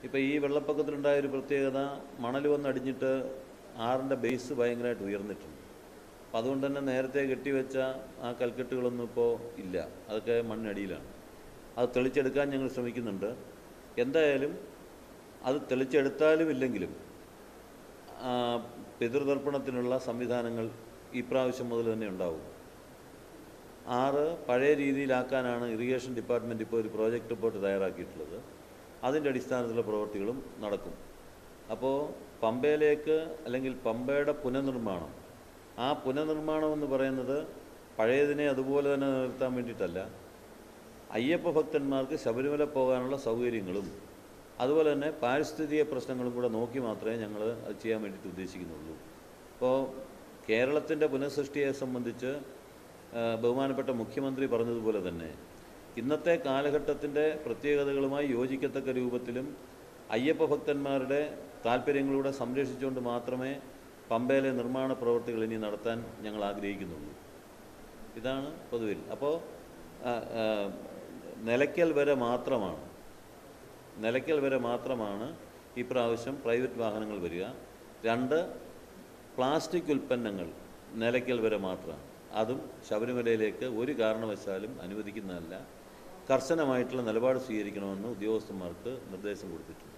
ഇപ്പോൾ ഈ വെള്ളപ്പൊക്കത്തിലുണ്ടായ ഒരു പ്രത്യേകത മണൽ വന്നടിഞ്ഞിട്ട് ആറിൻ്റെ ബേസ് ഭയങ്കരമായിട്ട് ഉയർന്നിട്ടുണ്ട് അപ്പോൾ അതുകൊണ്ട് തന്നെ നേരത്തെ കെട്ടിവെച്ച ആ കൽക്കെട്ടുകളൊന്നും ഇപ്പോൾ ഇല്ല അതൊക്കെ മണ്ണിനടിയിലാണ് അത് തെളിച്ചെടുക്കാൻ ഞങ്ങൾ ശ്രമിക്കുന്നുണ്ട് എന്തായാലും അത് തെളിച്ചെടുത്താലും ഇല്ലെങ്കിലും ആ, പിതൃതർപ്പണത്തിനുള്ള സംവിധാനങ്ങൾ ഈ പ്രാവശ്യം മുതൽ തന്നെ ഉണ്ടാവും ആറ് പഴയ രീതിയിലാക്കാനാണ് ഇറിഗേഷൻ ഡിപ്പാർട്ട്മെൻറ്റ് ഇപ്പോൾ ഒരു പ്രോജക്റ്റ് റിപ്പോർട്ട് തയ്യാറാക്കിയിട്ടുള്ളത് അതിൻ്റെ അടിസ്ഥാനത്തിലുള്ള പ്രവൃത്തികളും നടക്കും അപ്പോൾ പമ്പയിലേക്ക് അല്ലെങ്കിൽ പമ്പയുടെ പുനർനിർമ്മാണം ആ പുനർനിർമ്മാണം എന്ന് പറയുന്നത് പഴയതിനെ അതുപോലെ തന്നെ നിലനിർത്താൻ വേണ്ടിയിട്ടല്ല അയ്യപ്പ ഭക്തന്മാർക്ക് ശബരിമല പോകാനുള്ള സൗകര്യങ്ങളും അതുപോലെ തന്നെ പാരിസ്ഥിതിക പ്രശ്നങ്ങളും കൂടെ നോക്കി മാത്രമേ ഞങ്ങൾ അത് ചെയ്യാൻ വേണ്ടിയിട്ട് ഉദ്ദേശിക്കുന്നുള്ളൂ അപ്പോൾ കേരളത്തിൻ്റെ പുനഃസൃഷ്ടിയെ സംബന്ധിച്ച് ആ, ബഹുമാനപ്പെട്ട മുഖ്യമന്ത്രി പറഞ്ഞതുപോലെ തന്നെ ഇന്നത്തെ കാലഘട്ടത്തിൻ്റെ പ്രത്യേകതകളുമായി യോജിക്കത്തക്ക രൂപത്തിലും അയ്യപ്പ ഭക്തന്മാരുടെ താല്പര്യങ്ങളൂടെ സംരക്ഷിച്ചുകൊണ്ട് മാത്രമേ പമ്പയിലെ നിർമ്മാണ പ്രവൃത്തികൾ ഇനി നടത്താൻ ഞങ്ങൾ ആഗ്രഹിക്കുന്നുള്ളൂ ഇതാണ് പൊതുവിൽ അപ്പോൾ ആ, ആ, നിലയ്ക്കൽ വരെ മാത്രമാണ് നിലയ്ക്കൽ വരെ മാത്രമാണ് ഈ പ്രാവശ്യം പ്രൈവറ്റ് വാഹനങ്ങൾ വരിക രണ്ട് പ്ലാസ്റ്റിക് ഉൽപ്പന്നങ്ങൾ നിലയ്ക്കൽ വരെ മാത്രമാണ് അതും ശബരിമലയിലേക്ക് ഒരു കാരണവശാലും അനുവദിക്കുന്നതല്ല കർശനമായിട്ടുള്ള നിലപാട് സ്വീകരിക്കണമെന്ന് ഉദ്യോഗസ്ഥന്മാർക്ക് നിർദ്ദേശം കൊടുത്തിട്ടുണ്ട്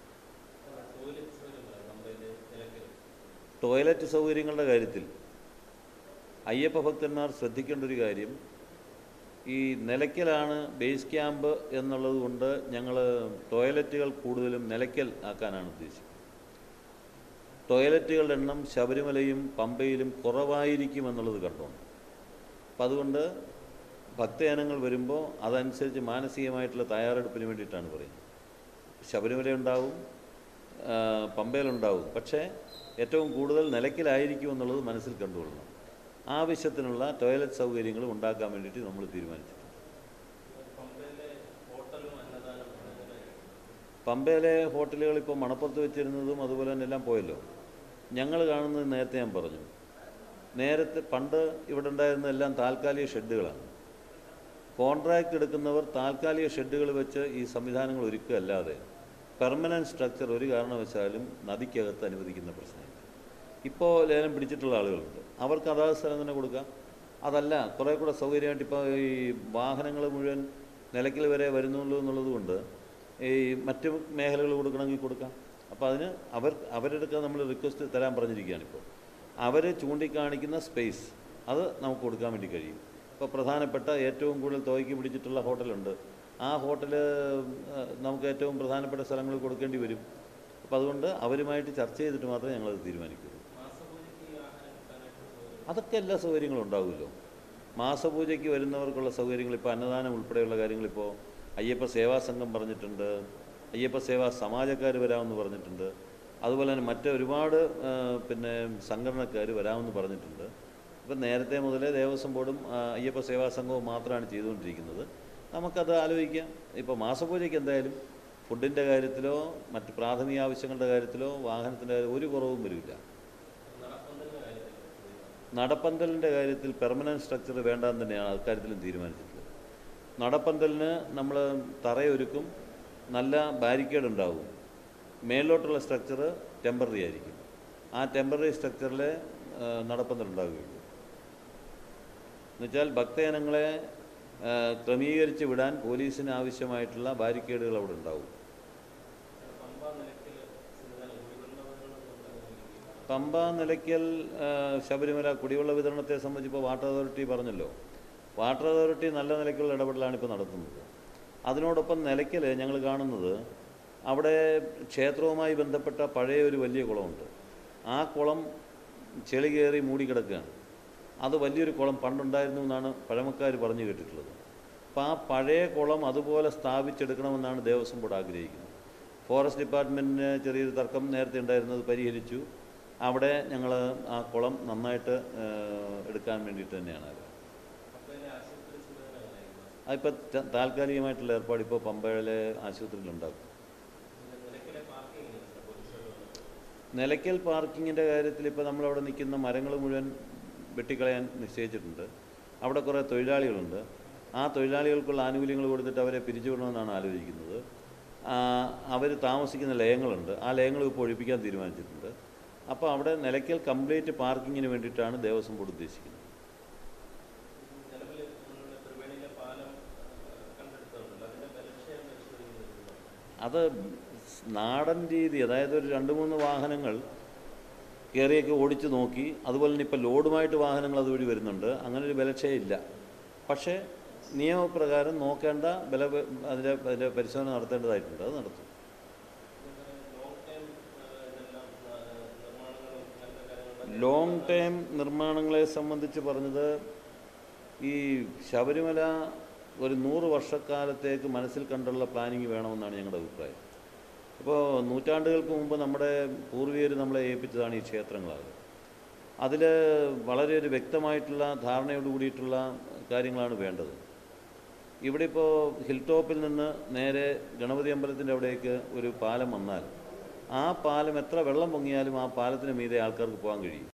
ടോയ്ലറ്റ് സൗകര്യങ്ങളുടെ കാര്യത്തിൽ അയ്യപ്പ ഭക്തന്മാർ ശ്രദ്ധിക്കേണ്ട ഒരു കാര്യം ഈ നിലയ്ക്കലാണ് ബേസ് ക്യാമ്പ് എന്നുള്ളത് കൊണ്ട് ഞങ്ങൾ ടോയ്ലറ്റുകൾ കൂടുതലും നിലയ്ക്കൽ ആക്കാനാണ് ഉദ്ദേശിക്കുന്നത് ടോയ്ലറ്റുകളുടെ എണ്ണം ശബരിമലയും പമ്പയിലും കുറവായിരിക്കും എന്നുള്ളത് കണ്ടോണ്ട് അപ്പം അതുകൊണ്ട് ഭക്തജനങ്ങൾ വരുമ്പോൾ അതനുസരിച്ച് മാനസികമായിട്ടുള്ള തയ്യാറെടുപ്പിന് വേണ്ടിയിട്ടാണ് പറയുന്നത് ശബരിമല ഉണ്ടാവും ആ, പമ്പയിലുണ്ടാവും പക്ഷേ ഏറ്റവും കൂടുതൽ നിലയ്ക്കലായിരിക്കും എന്നുള്ളത് മനസ്സിൽ കണ്ടുകൊള്ളണം ആവശ്യത്തിനുള്ള ടോയ്ലറ്റ് സൗകര്യങ്ങളും ഉണ്ടാക്കാൻ വേണ്ടിയിട്ട് നമ്മൾ തീരുമാനിച്ചിട്ടുണ്ട് പമ്പയിലെ ഹോട്ടലുകൾ ഇപ്പോൾ മണപ്പുറത്ത് വെച്ചിരുന്നതും അതുപോലെ തന്നെ എല്ലാം പോയല്ലോ ഞങ്ങൾ കാണുന്നത് നേരത്തെ ഞാൻ പറഞ്ഞു നേരത്തെ പണ്ട് ഇവിടെ ഉണ്ടായിരുന്നതെല്ലാം താൽക്കാലിക ഷെഡുകളാണ് കോൺട്രാക്റ്റ് എടുക്കുന്നവർ താൽക്കാലിക ഷെഡുകൾ വെച്ച് ഈ സംവിധാനങ്ങൾ ഒരുക്കുകയല്ലാതെ പെർമനൻറ്റ് സ്ട്രക്ചർ ഒരു കാരണവശാലും നദിക്കകത്ത് അനുവദിക്കുന്ന പ്രശ്നമില്ല ഇപ്പോൾ ലേലം പിടിച്ചിട്ടുള്ള ആളുകളുണ്ട് അവർക്ക് അതാത് സ്ഥലം തന്നെ കൊടുക്കാം അതല്ല കുറേ കൂടെ സൗകര്യമായിട്ട് ഇപ്പോൾ ഈ വാഹനങ്ങൾ മുഴുവൻ നിലയ്ക്കൽ വരെ വരുന്നുള്ളൂ എന്നുള്ളത് കൊണ്ട് ഈ മറ്റ് മേഖലകൾ കൊടുക്കണമെങ്കിൽ കൊടുക്കാം അപ്പോൾ അതിന് അവർ അവരെടുക്ക നമ്മൾ റിക്വസ്റ്റ് തരാൻ പറഞ്ഞിരിക്കുകയാണ് ഇപ്പോൾ അവർ ചൂണ്ടിക്കാണിക്കുന്ന സ്പേസ് അത് നമുക്ക് കൊടുക്കാൻ വേണ്ടി കഴിയും ഇപ്പോൾ പ്രധാനപ്പെട്ട ഏറ്റവും കൂടുതൽ തുകയ്ക്ക് പിടിച്ചിട്ടുള്ള ഹോട്ടലുണ്ട് ആ ഹോട്ടൽ നമുക്ക് ഏറ്റവും പ്രധാനപ്പെട്ട സ്ഥലങ്ങൾ കൊടുക്കേണ്ടി വരും അപ്പോൾ അതുകൊണ്ട് അവരുമായിട്ട് ചർച്ച ചെയ്തിട്ട് മാത്രമേ ഞങ്ങളത് തീരുമാനിക്കുള്ളൂ അതൊക്കെ എല്ലാ സൗകര്യങ്ങളും ഉണ്ടാവുമല്ലോ മാസപൂജയ്ക്ക് വരുന്നവർക്കുള്ള സൗകര്യങ്ങൾ ഇപ്പോൾ അന്നദാനം ഉൾപ്പെടെയുള്ള കാര്യങ്ങളിപ്പോൾ അയ്യപ്പ സേവാ സംഘം പറഞ്ഞിട്ടുണ്ട് അയ്യപ്പ സേവാ സമാജക്കാർ വരാമെന്ന് പറഞ്ഞിട്ടുണ്ട് അതുപോലെ തന്നെ മറ്റ് ഒരുപാട് ആ, പിന്നെ സംഘടനക്കാർ വരാമെന്ന് പറഞ്ഞിട്ടുണ്ട് ഇപ്പം നേരത്തെ മുതലേ ദേവസ്വം ബോർഡും ആ, അയ്യപ്പ സേവാ സംഘവും മാത്രമാണ് ചെയ്തുകൊണ്ടിരിക്കുന്നത് നമുക്കത് ആലോചിക്കാം ഇപ്പോൾ മാസപൂജയ്ക്ക് എന്തായാലും ഫുഡിൻ്റെ കാര്യത്തിലോ മറ്റ് പ്രാഥമിക ആവശ്യങ്ങളുടെ കാര്യത്തിലോ വാഹനത്തിൻ്റെ കാര്യത്തിലോ ഒരു കുറവും വരില്ല നടപ്പന്തലിൻ്റെ കാര്യത്തിൽ പെർമനൻറ്റ് സ്ട്രക്ചർ വേണ്ടാന്ന് തന്നെയാണ് അക്കാര്യത്തിലും തീരുമാനിച്ചിട്ടുള്ളത് നടപ്പന്തലിന് നമ്മൾ തറയൊരുക്കും നല്ല ബാരിക്കേഡ് ഉണ്ടാവും മേലോട്ടുള്ള സ്ട്രക്ചർ ടെമ്പററി ആയിരിക്കും ആ ടെമ്പററി സ്ട്രക്ചറിലെ നടപ്പന്തൽ ഉണ്ടാവുകയുള്ളൂ എന്നുവെച്ചാൽ ഭക്തജനങ്ങളെ ആ, ക്രമീകരിച്ച് വിടാൻ പോലീസിന് ആവശ്യമായിട്ടുള്ള ബാരിക്കേഡുകൾ അവിടെ ഉണ്ടാവും പമ്പ നിലയ്ക്കൽ ആ, ശബരിമല കുടിവെള്ള വിതരണത്തെ സംബന്ധിച്ച് ഇപ്പോൾ വാട്ടർ അതോറിറ്റി പറഞ്ഞല്ലോ വാട്ടർ അതോറിറ്റി നല്ല നിലയ്ക്കുള്ള ഇടപെടലാണ് ഇപ്പോൾ നടത്തുന്നത് അതിനോടൊപ്പം നിലയ്ക്കൽ ഞങ്ങൾ കാണുന്നത് അവിടെ ക്ഷേത്രവുമായി ബന്ധപ്പെട്ട പഴയ ഒരു വലിയ കുളമുണ്ട് ആ കുളം ചെളി കയറി മൂടിക്കിടക്കുകയാണ് അത് വലിയൊരു കുളം പണ്ടുണ്ടായിരുന്നു എന്നാണ് പഴമക്കാർ പറഞ്ഞു കേട്ടിട്ടുള്ളത് അപ്പോൾ ആ പഴയ കുളം അതുപോലെ സ്ഥാപിച്ചെടുക്കണമെന്നാണ് ദേവസ്വം ബോർഡ് ആഗ്രഹിക്കുന്നത് ഫോറസ്റ്റ് ഡിപ്പാർട്ട്മെൻറ്റിന് ചെറിയൊരു തർക്കം നേരത്തെ ഉണ്ടായിരുന്നത് പരിഹരിച്ചു അവിടെ ഞങ്ങൾ ആ കുളം നന്നായിട്ട് ആ, എടുക്കാൻ വേണ്ടിയിട്ട് തന്നെയാണ് അത് അതിപ്പോൾ താൽക്കാലികമായിട്ടുള്ള ഏർപ്പാട് ഇപ്പോൾ പമ്പയിലെ ആശുപത്രിയിലുണ്ടാക്കും നിലയ്ക്കൽ പാർക്കിങ്ങിൻ്റെ കാര്യത്തിൽ ഇപ്പോൾ നമ്മളവിടെ നിൽക്കുന്ന മരങ്ങൾ മുഴുവൻ വെട്ടിക്കളയാൻ നിശ്ചയിച്ചിട്ടുണ്ട് അവിടെ കുറേ തൊഴിലാളികളുണ്ട് ആ തൊഴിലാളികൾക്കുള്ള ആനുകൂല്യങ്ങൾ കൊടുത്തിട്ട് അവരെ പിരിച്ചുവിടണമെന്നാണ് ആലോചിക്കുന്നത് അവർ താമസിക്കുന്ന ലയങ്ങളുണ്ട് ആ ലയങ്ങൾ ഇപ്പോൾ ഒഴിപ്പിക്കാൻ തീരുമാനിച്ചിട്ടുണ്ട് അപ്പോൾ അവിടെ നിലയ്ക്കൽ കംപ്ലീറ്റ് പാർക്കിങ്ങിന് വേണ്ടിയിട്ടാണ് ദേവസ്വം ബോർഡ് ഉദ്ദേശിക്കുന്നത് നിലവിൽ നമ്മളുടെ ത്രിവേണിയിലെ പാലം കണ്ടെടുത്തുണ്ടല്ലോ അതിന്റെ ബലക്ഷയം പരിശോധിക്കുന്നുണ്ടോ അത് നാടൻ രീതി അതായത് ഒരു രണ്ട് മൂന്ന് വാഹനങ്ങൾ കയറിയൊക്കെ ഓടിച്ച് നോക്കി അതുപോലെ തന്നെ ഇപ്പോൾ ലോഡുമായിട്ട് വാഹനങ്ങൾ അതുവഴി വരുന്നുണ്ട് അങ്ങനെ ഒരു ബലക്ഷയം ഇല്ല പക്ഷേ നിയമപ്രകാരം നോക്കേണ്ട ബല അതിൻ്റെ അതിൻ്റെ പരിശോധന നടത്തേണ്ടതായിട്ടുണ്ട് അത് നടത്തും ലോങ് ടൈം ഇതെല്ലാം ആ, നിർമ്മാണങ്ങളും അങ്ങനത്തെ കാര്യങ്ങളും ലോങ് ടൈം നിർമ്മാണങ്ങളെ സംബന്ധിച്ച് പറഞ്ഞത് ഈ ശബരിമല ഒരു നൂറ് വർഷക്കാലത്തേക്ക് മനസ്സിൽ കണ്ടുള്ള പ്ലാനിങ് വേണമെന്നാണ് ഞങ്ങളുടെ അഭിപ്രായം ഇപ്പോൾ നൂറ്റാണ്ടുകൾക്ക് മുമ്പ് നമ്മുടെ പൂർവികർ നമ്മളെ ഏൽപ്പിച്ചതാണ് ഈ ക്ഷേത്രങ്ങളത് അതിൽ വളരെ ഒരു വ്യക്തമായിട്ടുള്ള ധാരണയോട് കൂടിയിട്ടുള്ള കാര്യങ്ങളാണ് വേണ്ടത് ഇവിടെ ഇപ്പോൾ ഹിൽ ടോപ്പിൽ നിന്ന് നേരെ ഗണപതി അമ്പലത്തിൻ്റെ അവിടേക്ക് ഒരു പാലം വന്നാൽ ആ പാലം എത്ര വെള്ളം പൊങ്ങിയാലും ആ പാലത്തിന് മീതെ ആൾക്കാർക്ക് പോകാൻ കഴിയും